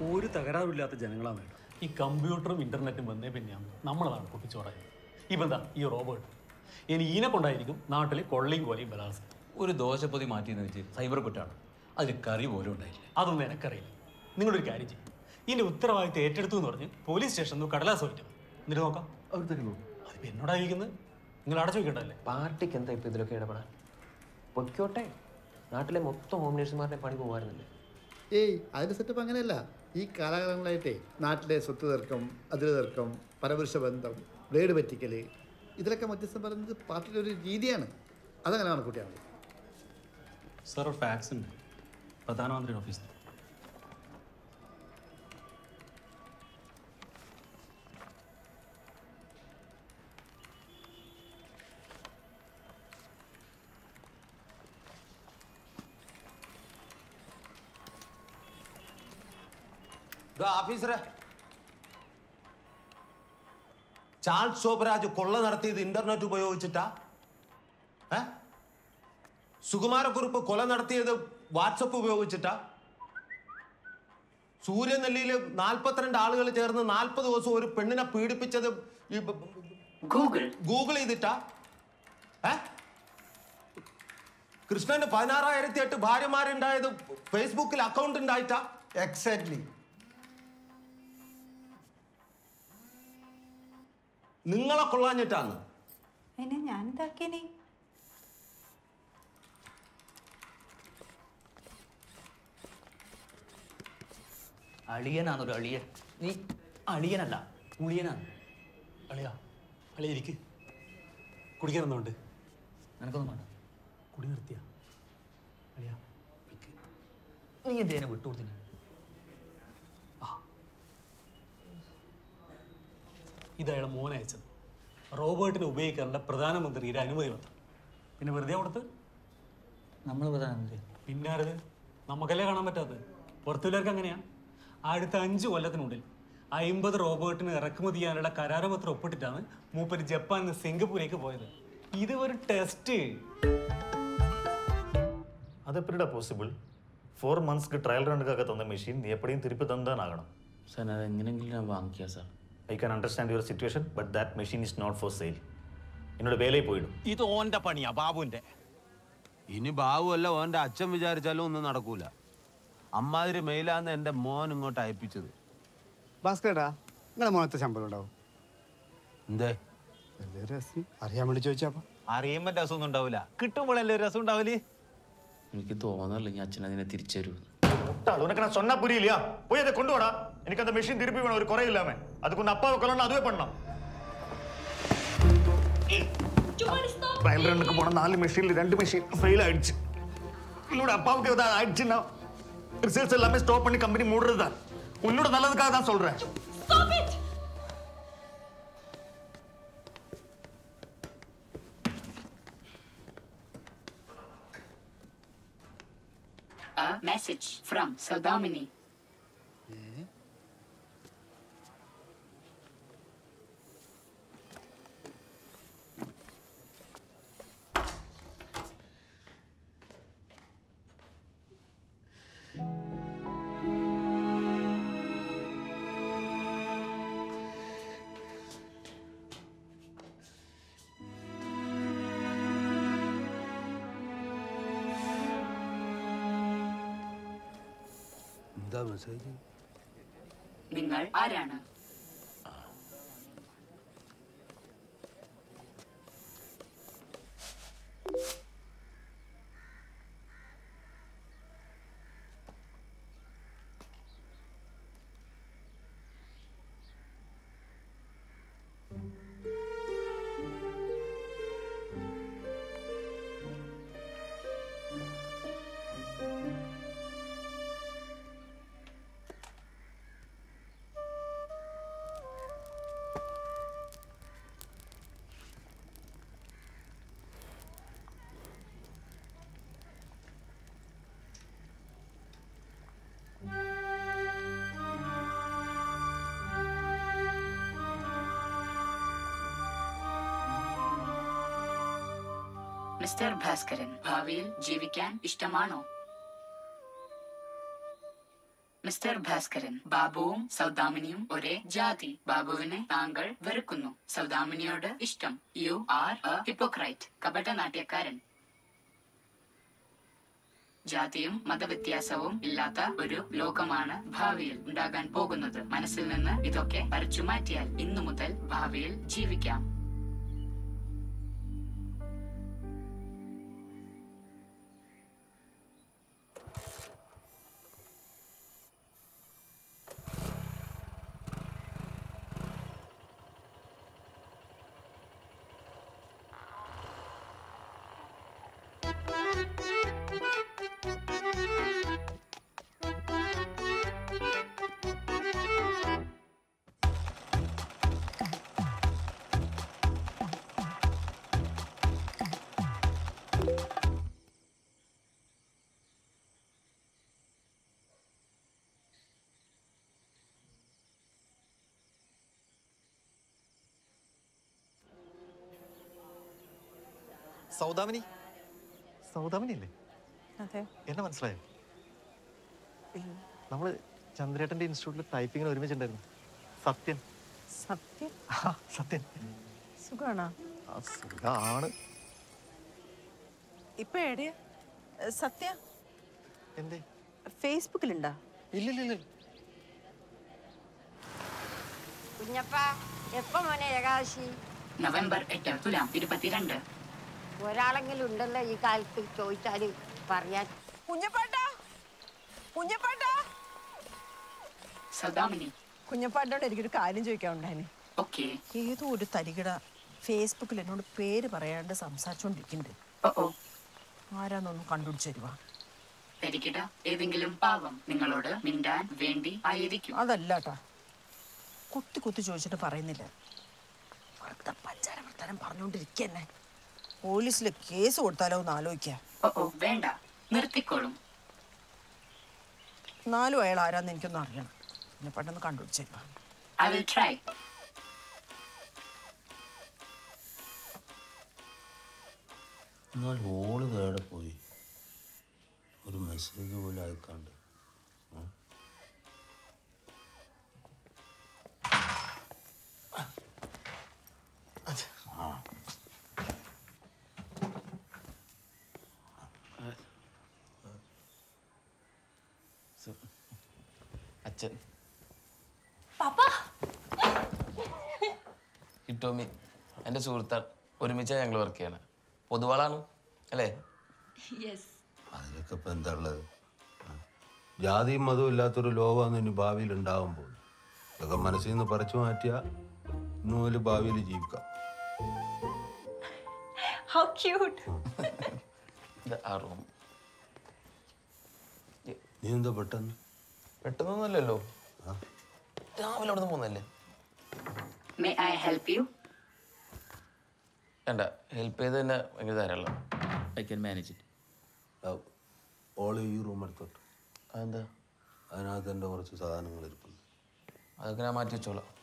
ഒരു തകരാറില്ലാത്ത ജനങ്ങളാണ് വേണ്ടത് ഈ കമ്പ്യൂട്ടറും ഇന്റർനെറ്റും വന്നേ പിന്നെയാണ് നമ്മളതാണ് പൊട്ടിച്ചോറായത് ഇപ്പം എന്താ ഈ റോബോട്ട് ഇനി ഈനെ കൊണ്ടായിരിക്കും നാട്ടിൽ കൊള്ളയും കൊലയും ബലാത്സംഗം ഒരു ദോശപ്പൊതി മാറ്റിയെന്ന് വെച്ച് സൈബർ കുറ്റാണ് അതിൽ കറി പോലും ഉണ്ടായില്ല അതൊന്നും എനിക്കറിയില്ല നിങ്ങളൊരു കാര്യം ചെയ്യും ഇതിന്റെ ഉത്തരവാദിത്തം ഏറ്റെടുത്തു എന്ന് പറഞ്ഞ് പോലീസ് സ്റ്റേഷനിൽ നിന്ന് കടലാസ് പോയിട്ട് എന്നിട്ട് നോക്കാം അവർ തരുമോ അതിപ്പോ എന്നോടായിരിക്കുന്നത് നിങ്ങൾ അടച്ചു വെക്കണ്ടല്ലേ പാർട്ടിക്ക് എന്താ ഇപ്പൊ ഇതിലൊക്കെ ഇടപെടാൻ പൊയ്ക്കോട്ടെ നാട്ടിലെ മൊത്തം ഹോം നേഴ്സുമാരുടെ പണി പോകാറുന്നില്ലേ ഏയ് അതിൻ്റെ സെറ്റപ്പ് അങ്ങനെയല്ല ഈ കാലാകാലങ്ങളായിട്ടേ നാട്ടിലെ സ്വത്ത് തർക്കം അതിര് തർക്കം പരപുരുഷ ബന്ധം ബ്ലേഡ് പറ്റിക്കൽ ഇതിലൊക്കെ മധ്യസ്ഥം പറയുന്നത് പാർട്ടിയുടെ ഒരു രീതിയാണ് അതങ്ങനെ കണക്കൂട്ടിയാൽ മതി സാർ ഒരു ഫാക്സ് ഉണ്ട് പ്രധാനമന്ത്രിയുടെ ഓഫീസിൽ ഓഫീസറെ ചാൾസ് ശോഭരാജ് കൊള്ള നടത്തിയത് ഇന്റർനെറ്റ് ഉപയോഗിച്ചിട്ടാ ഏ സുകുമാരക്കുറുപ്പ് കൊല നടത്തിയത് വാട്സപ്പ് ഉപയോഗിച്ചിട്ടാ സൂര്യനെല്ലിയിൽ നാൽപ്പത്തിരണ്ട് ആളുകൾ ചേർന്ന് നാൽപ്പത് ദിവസം ഒരു പെണ്ണിനെ പീഡിപ്പിച്ചത് ഈ ഗൂഗിൾ ഗൂഗിൾ ചെയ്തിട്ടാ ഏ കൃഷ്ണന് പതിനാറായിരത്തി എട്ട് ഭാര്യമാരുണ്ടായത് ഫേസ്ബുക്കിൽ അക്കൗണ്ട് ഉണ്ടായിട്ടാ എക്സാക്ട്ലി നിങ്ങളെ കൊള്ളാഞ്ഞിട്ടാണ് അതിനെ ഞാൻ ഇതാക്കിയനെ അളിയനാണൊരു അളിയൻ നീ അളിയനല്ല ഉളിയനാണ് അളിയാ അളിയ ഇരിക്ക് കുടിക്കാൻ എന്തുകൊണ്ട് നിനക്കൊന്നും വേണ്ട കുടി നിർത്തിയ അളിയാ നീ എന്തേനെ വിട്ടുകൊടുത്തിന് ഇത് അയാളെ മോനെ അയച്ചത് റോബോട്ടിനെ ഉപയോഗിക്കാനുള്ള പ്രധാനമന്ത്രിയുടെ അനുമതി പത്രം പിന്നെ വെറുതെ കൊടുത്ത് നമ്മൾ പ്രധാനമന്ത്രി പിന്നാരത് നമുക്കല്ലേ കാണാൻ പറ്റാത്തത് പുറത്തുള്ളവർക്ക് അങ്ങനെയാ അടുത്ത അഞ്ച് കൊല്ലത്തിനുള്ളിൽ അയിമ്പത് റോബോട്ടിന് ഇറക്കുമതി ചെയ്യാനുള്ള കരാറുപത്രം ഒപ്പിട്ടിട്ടാണ് മൂപ്പര് ജപ്പാനിൽ നിന്ന് സിംഗപ്പൂരേക്ക് പോയത് ഇത് ഒരു ടെസ്റ്റ് அது எப்படிடா பாசிபிள் ஃபோர் மந்த்ஸ்க்கு ட்ரையல் ரனுக்காக தந்த மிஷின் நீ எப்படியும் திருப்பி தந்தான் ஆகணும் സാർ അത് എങ്ങനെയെങ്കിലും ഞാൻ വാങ്ങിക്കാം sir I can understand your situation but that machine is not for sale என்னோட வேலையை போயிடும் ഇത് ഓന്റെ പണിയാ ബാബുവിന്റെ ഇനി ബാബു അല്ല ഓന്റെ അച്ഛൻ വിചാരിച്ചാലും ഒന്നും നടക്കൂല അമ്മാതിരി മെയിലാന്ന് എന്റെ മോൻ ഇങ്ങോട്ട് അയപ്പിച്ചത് ഭാസ്കരടാ നിങ്ങളെ മോനത്തെ ശമ്പളം ഉണ്ടാവും എന്തേ വലിയ രസം അറിയാൻ വേണ്ടി ചോദിച്ചാപ്പ അറിയുമ്പോ രസമൊന്നും ഉണ്ടാവില്ല കിട്ടുമ്പോഴല്ലേ ഒരു രസം ഉണ്ടാവില്ലേ എനിക്ക് തോന്നല്ല ഞാൻ അച്ഛൻ അതിനെ തിരിച്ചു തരൂ முட்டாள் உனக்கு நான் சொன்னா புரியலையா போய் அதை கொண்டு வாடா எனக்கு அந்த மிஷின் திருப்பி வேணும் ஒரு குறை இல்லாம அதுக்கு உன் அப்பாவை கொல்லணும் அதுவே பண்ணலாம் ட்ரையல் ரன்னுக்கு போன நாலு மிஷின்ல ரெண்டு மிஷின் ஃபெயில் ஆயிடுச்சு என்னோட அப்பாவுக்கு ஏதாவது ஆயிடுச்சுன்னா ரிசல்ட்ஸ் எல்லாமே ஸ்டாப் பண்ணி கம்பெனி மூடுறது தான் உன்னோட நல்லதுக்காக தான் சொல்றேன் A message from Sodomini. എന്താ മെസ്സേജ് നിങ്ങൾ ആരാണ് മിസ്റ്റർ ഭാസ്കരൻ ഭാവിയിൽ ജീവിക്കാൻ ഇഷ്ടമാണോ മിസ്റ്റർ ഭാസ്കരൻ ബാബുവും സൗദാമിനിയും ഒരേ ജാതി ബാബുവിനെ താങ്കൾ വെറുക്കുന്നു സൗദാമിനിയോട് ഇഷ്ടം യു ആർ എ ഹിപ്പോക്രൈറ്റ് കപട നാട്യക്കാരൻ ജാതിയും മതവ്യത്യാസവും ഇല്ലാത്ത ഒരു ലോകമാണ് ഭാവിയിൽ ഉണ്ടാകാൻ പോകുന്നത് മനസ്സിൽ നിന്ന് ഇതൊക്കെ പറിച്ചു മാറ്റിയാൽ ഇന്നു മുതൽ ഭാവിയിൽ ജീവിക്കാം സൗദാമിനി സൗദാമിനി അല്ലേ അതെ എന്നെ മനസ്സിലായോ നമ്മൾ ചന്ദ്രേട്ടൻ്റെ ഇൻസ്റ്റിറ്റ്യൂട്ടിൽ ടൈപ്പിങ്ങിന് ഒരുമിച്ചുണ്ടായിരുന്നു സത്യൻ സത്യം ആ, സത്യൻ സുഖാണോ ആ സുഖാണ് ഇപ്പൊ എവിടെയാ ഏ, സത്യ എന്തേ ഫേസ്ബുക്കിലുണ്ടാ ഇല്ലില്ല കുഞ്ഞപ്പ എപ്പോ മോനെ ഏകാദശി നവംബർ എട്ട് തുലാം ഇരുപത്തിരണ്ട് ഒരാളെങ്കിലും ഉണ്ടല്ലോ ഈ കാലത്ത് ചോദിച്ചാല് പറയാൻ കുഞ്ഞപ്പാട്ടാ കുഞ്ഞപ്പാട്ടാ സൗദാമിനി കുഞ്ഞപ്പാട്ടോട് എനിക്കൊരു കാര്യം ചോദിക്കാനുണ്ടായിന് ഓക്കെ ഏതോ ഒരു തരികിട ഫേസ്ബുക്കിൽ എന്നോട് പേര് പറയാണ്ട് സംസാരിച്ചോണ്ടിരിക്കുന്നുണ്ട് ഓ ഓ ആരാന്നൊന്നും കണ്ടുപിടിച്ചു തരുവാ തരികിട ഏതെങ്കിലും പാവം നിങ്ങളോട് മിണ്ടാൻ വേണ്ടി ആയിരിക്കും അതല്ലാട്ടാ കുത്തി കുത്തി ചോദിച്ചിട്ട് പറയുന്നില്ല വെറുതെ പഞ്ചാര വർത്താനം പറഞ്ഞുകൊണ്ടിരിക്കന്നെ പോലീസിൽ കേസ് കൊടുത്താലോ എന്ന് ആലോചിക്കാം ഓ ഓ വേണ്ട നിർത്തിക്കോളും നാലും അയാൾ ആരാന്ന് എനിക്കൊന്നും അറിയണം പിന്നെ പെട്ടെന്ന് കണ്ടുപിടിച്ചു തരുവാ ഐ വിൽ ട്രൈ എന്നാൽ ഓള് കേടെ പോയി ഒരു മെസ്സേജ് പോലും അയക്കാണ്ട് ഉം. ആ. അച്ഛൻ കിട്ടോമി എൻ്റെ സുഹൃത്താണ് ഒരുമിച്ചാണ് ഞങ്ങൾ വർക്ക് ചെയ്യണത് പൊതുവാളാണ് അല്ലേ അതിലൊക്കെ ഇപ്പം എന്താ ഉള്ളത് ആ. ജാതിയും മതവും ഇല്ലാത്തൊരു ലോകമാണ് ഇനി ഭാവിയിൽ ഉണ്ടാവാൻ പോകുന്നത് ഇതൊക്കെ മനസ്സിൽ നിന്ന് പറിച്ചു മാറ്റിയാൽ ഇന്നു മുതൽ ഭാവിയിൽ ജീവിക്കാം ഹൗ ക്യൂട്ട് ഇത് ആ റൂം നീ എന്താ പെട്ടെന്ന് പെട്ടെന്നൊന്നുമല്ലല്ലോ രാവിലെ അവിടെ നിന്ന് പോകുന്നല്ലേ മേ ഐ ഹെൽപ്പ് യു വേണ്ട ഹെൽപ്പ് ചെയ്ത് തന്നെ ഭയങ്കര ധാരാളം ഐ ക്യാൻ മാനേജ് ഇറ്റ് ആ, ഓള് ഈ റൂം എടുത്തോട്ട് അതെന്താ അതിനകത്ത് എൻ്റെ കുറച്ച് സാധനങ്ങൾ ഇരിപ്പുണ്ട് അതൊക്കെ ഞാൻ മാറ്റി വെച്ചോളാം